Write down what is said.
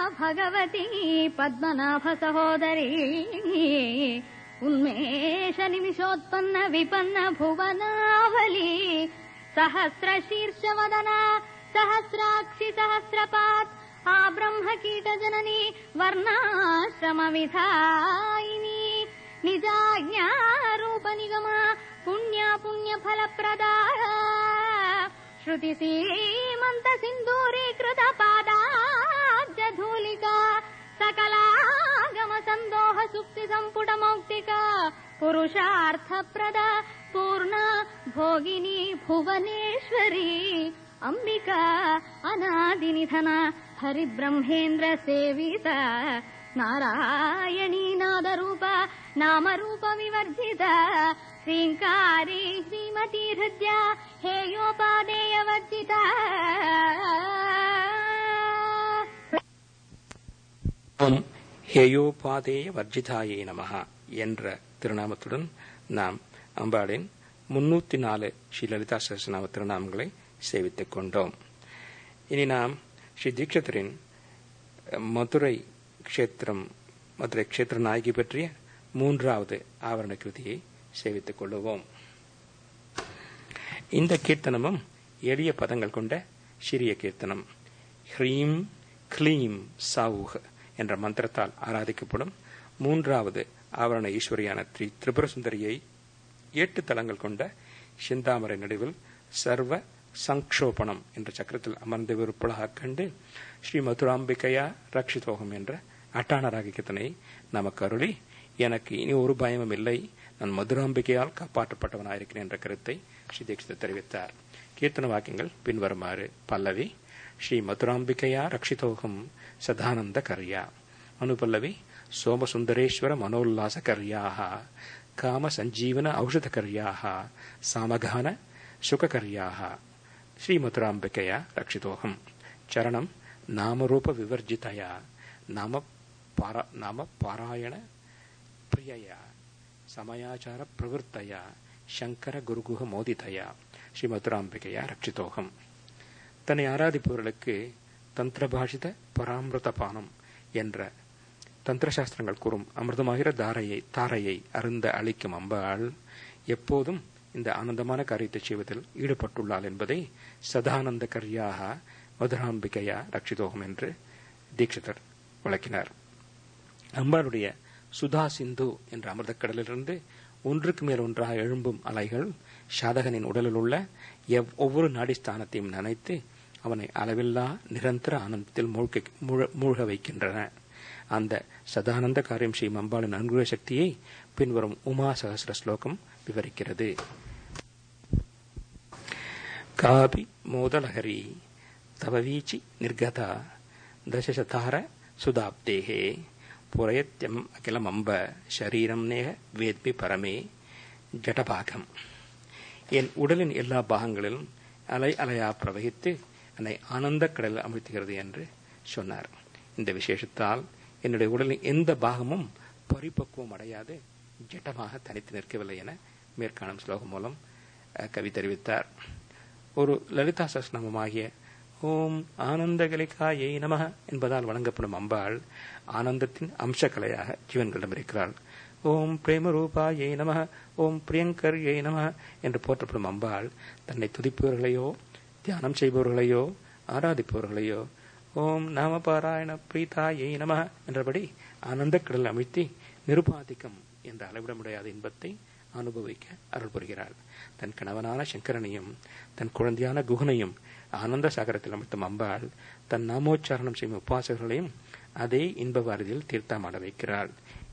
भगवती पद्मनाभ सहोदरी उन्मेष निमिषोत्पन्न विपन्न भुवनावली सहस्र शीर्षवदना सहस्राक्षि सहस्रपात् आ ब्रह्म कीट जननी वर्णाश्रम विधायिनी निजाज्ञारूप निगमा पुण्या पुण्य फलप्रदा श्रुति सीमन्त सिन्दूरीकृत पादाब्ज धूलिका सकलागम सन्दोह सुक्ति सम्पुट मौक्तिका पुरुषार्थप्रद पूर्ण भोगिनी भुवनेश्वरी अम्बिका अनादिनिधन हरिब्रह्मेन्द्र सेविता नारायणी नादरूप नामरूप विवर्जित श्रीङ्कारी श्रीमती हृद्या हेयोपादेयवर्जिता ஓம் ஹேயோபாதேய வர்ஜிதாயே நமஹா என்ற திருநாமத்துடன் நாம் அம்பாளின் முன்னூத்தி நாலு ஸ்ரீ லலிதா சஹஸ்ரநாம திருநாமங்களை சேவித்துக் கொண்டோம் இனி நாம் ஸ்ரீ தீட்சிதரின் மதுரை க்ஷேத்திரம் மதுரை க்ஷேத்திர நாயகி பற்றிய மூன்றாவது ஆவரண கிருதியை சேவித்துக் கொள்ளுவோம் இந்த கீர்த்தனமும் எளிய பதங்கள் கொண்ட சிறிய கீர்த்தனம் ஹ்ரீம் க்ளீம் சவுஹ் என்ற மந்திரத்தால் ஆராதிக்கப்படும் மூன்றாவது ஆவரண ஈஸ்வரியான ஸ்ரீ திரிபுர சுந்தரியை எட்டு தலங்கள் கொண்ட சிந்தாமரை நடுவில் சர்வ சங்கோபணம் என்ற சக்கரத்தில் அமர்ந்து விருப்பலாக கண்டு ஸ்ரீ மதுராம்பிகையா ரக்ஷிதோகம் என்ற அட்டான ராக கீர்த்தனை நமக்கு அருளி எனக்கு இனி ஒரு பயமும் இல்லை நான் மதுராம்பிகையால் காப்பாற்றப்பட்டவனாயிருக்கிறேன் என்ற கருத்தை ஸ்ரீ தீட்சிதர் தெரிவித்தார் கீர்த்தன வாக்கியங்கள் பின்வருமாறு பல்லவி ஸ்ரீ மதுராம்பிகையா ரக்ஷிதோகம் சதானந்த கர்யா அனுபல்லவி சோமசுந்தரேஸ்வர மனோல்லாச கர்யாக காம சஞ்சீவன ஔஷத கர்யாக சாமகான சுககர்யாக ஸ்ரீ மதுராம்பிகையா ரக்ஷிதோகம் சரணம் நாமரூப விவர்ஜிதயா நாம பாரா நாம பாராயண பிரியயா சமயாச்சார பிரவருத்தயா சங்கர குருகுக மோதிதயா ஸ்ரீ மதுராம்பிகையா ரட்சிதோகம் தன்னை ஆராதிப்பவர்களுக்கு தந்திரபாஷித பராமிருத பானம் என்ற தந்திரசாஸ்திரங்கள் கூறும் அமிர்தமாகிற தாரையை தாரையை அருந்த அளிக்கும் அம்பாள் எப்போதும் இந்த ஆனந்தமான காரியத்தை செய்வதில் ஈடுபட்டுள்ளாள் என்பதை சதானந்த கரியாக மதுராம்பிகையா ரட்சிதோகம் என்று தீட்சிதர் விளக்கினார் அம்பாளுடைய சுதா சிந்து என்ற அமிர்தக்கடலிலிருந்து ஒன்றுக்கு மேல் ஒன்றாக எழும்பும் அலைகள் சாதகனின் உடலில் உள்ள எவ் ஒவ்வொரு நாடிஸ்தானத்தையும் நனைத்து அவனை அளவில்லா நிரந்தர ஆனந்தத்தில் மூழ்க மூழ்க வைக்கின்றன அந்த சதானந்த காரியம் செய்யும் அம்பாளின் அனுகிரக சக்தியை பின்வரும் உமா சகசிர ஸ்லோகம் விவரிக்கிறது காபி மோதலஹரி தவவீச்சி நிர்கதா தசசதார சுதாப்தேகே புரயத்யம் அகிலமம்ப ஷரீரம் நேக வேத்மி பரமே ஜடபாகம் என் உடலின் எல்லா பாகங்களிலும் அலை அலையா பிரவகித்து என்னை ஆனந்த கடலில் அமிழ்த்துகிறது என்று சொன்னார் இந்த விசேஷத்தால் என்னுடைய உடலின் எந்த பாகமும் பரிபக்குவம் அடையாது ஜட்டமாக தனித்து நிற்கவில்லை என மேற்காணும் ஸ்லோகம் மூலம் கவி தெரிவித்தார் ஒரு லலிதா சஸ்நாமமாகிய ஓம் ஆனந்தகலிகாயை நமக என்பதால் வழங்கப்படும் அம்பாள் ஆனந்தத்தின் அம்சக்கலையாக ஜீவன்களிடம் இருக்கிறாள் ஓம் பிரேமரூபாயை நம ஓம் பிரியங்கர் ஏ நம என்று போற்றப்படும் அம்பாள் தன்னை துதிப்பவர்களையோ தியானம் செய்பவர்களையோ ஆராதிப்பவர்களையோ ஓம் நாமபாராயண பிரீதாயை நம என்றபடி ஆனந்த கடல் அமைத்தி நிருபாதிக்கம் என்ற அளவிட முடியாத இன்பத்தை அனுபவிக்க அருள் புரிகிறாள் தன் கணவனான சங்கரனையும் தன் குழந்தையான குகனையும் ஆனந்த சாகரத்தில் அமர்த்தும் அம்பாள் தன் நாமோச்சாரணம் செய்யும் உபாசகர்களையும் அதே இன்ப வாரதியில் தீர்த்தமாட வைக்கிறாள்